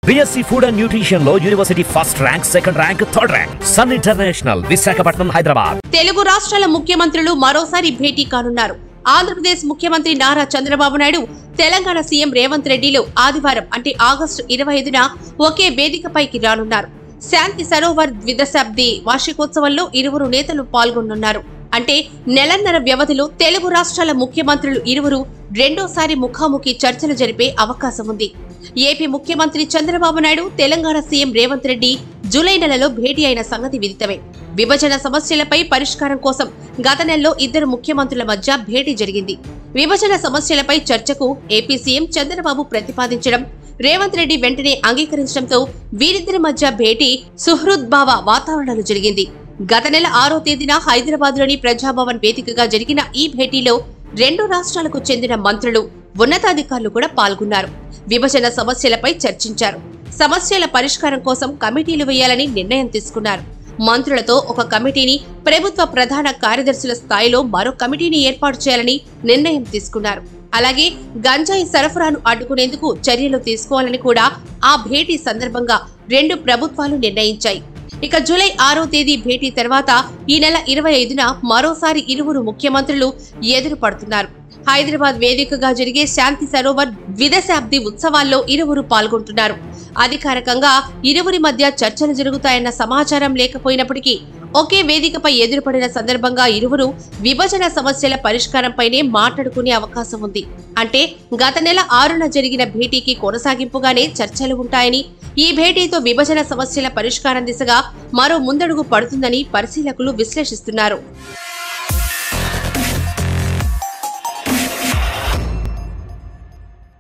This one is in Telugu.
బీఎస్సీ ఫుడ్ అండ్ న్యూట్రిషన్ లో university first rank second rank third rank Sun International Visakhapatnam Hyderabad Telugu రాష్ట్రాల ముఖ్యమంత్రులు మరోసారి భేటీ కానున్నారు ఆంధ్రప్రదేశ్ ముఖ్యమంత్రి నారా చంద్రబాబు నాయుడు తెలంగాణ సీఎం రేవంత్ రెడ్డిలు ఆదివారం అంటే ఆగస్టు ఇరవై ఐదున ఒకే వేదికపైకి రానున్నారు శాంతి సరోవర్ ద్విదశాబ్ది వార్షికోత్సవంలో ఇరువురు నేతలు పాల్గొనున్నారు అంటే నెలన్నర వ్యవధిలో తెలుగు రాష్ట్రాల ముఖ్యమంత్రులు ఇరువురు రెండోసారి ముఖాముఖి చర్చలు జరిపే అవకాశం ఉంది ఏపీ ముఖ్యమంత్రి చంద్రబాబు నాయుడు తెలంగాణ సీఎం రేవంత్ రెడ్డి జూలై నెలలో భేటీ అయిన సంగతి విదితమే విభజన సమస్యలపై పరిష్కారం కోసం గత నెలలో ఇద్దరు ముఖ్యమంత్రుల మధ్య భేటీ జరిగింది విభజన సమస్యలపై చర్చకు ఏపీ సీఎం చంద్రబాబు ప్రతిపాదించడం రేవంత్ రెడ్డి వెంటనే అంగీకరించడంతో వీరిద్దరి మధ్య భేటీ సుహృద్భావ వాతావరణంలో జరిగింది గత నెల ఆరో తేదీన హైదరాబాద్లోని ప్రజాభవన్ వేదికగా జరిగిన ఈ భేటీలో రెండు రాష్ట్రాలకు చెందిన మంత్రులు ఉన్నతాధికారులు కూడా పాల్గొన్నారు విభజన సమస్యలపై చర్చించారు సమస్యల పరిష్కారం కోసం కమిటీలు వేయాలని నిర్ణయం తీసుకున్నారు మంత్రులతో ఒక కమిటీని ప్రభుత్వ ప్రధాన కార్యదర్శుల స్థాయిలో మరో కమిటీని ఏర్పాటు చేయాలని నిర్ణయం తీసుకున్నారు అలాగే గంజాయి సరఫరాను అడ్డుకునేందుకు చర్యలు తీసుకోవాలని కూడా ఆ భేటీ సందర్భంగా రెండు ప్రభుత్వాలు నిర్ణయించాయి ఇక జూలై ఆరో తేదీ భేటీ తర్వాత ఈ నెల ఇరవై ఐదున మరోసారి ఇరువురు ముఖ్యమంత్రులు ఎదురు పడుతున్నారు హైదరాబాద్ వేదికగా జరిగే శాంతి సరోవర్ ద్విదశాబ్ది ఉత్సవాల్లో ఇరువురు పాల్గొంటున్నారు అధికారికంగా ఇరువురి మధ్య చర్చలు జరుగుతాయన్న సమాచారం లేకపోయినప్పటికీ ఒకే వేదికపై ఎదురుపడిన సందర్భంగా ఇరువురు విభజన సమస్యల పరిష్కారంపైనే మాట్లాడుకునే అవకాశం ఉంది అంటే గత నెల ఆరున జరిగిన భేటీకి కొనసాగింపుగానే చర్చలు ఉంటాయని ఈ భేటీతో విభజన సమస్యల పరిష్కారం దిశగా మరో ముందడుగు పడుతుందని పరిశీలకులు విశ్లేషిస్తున్నారు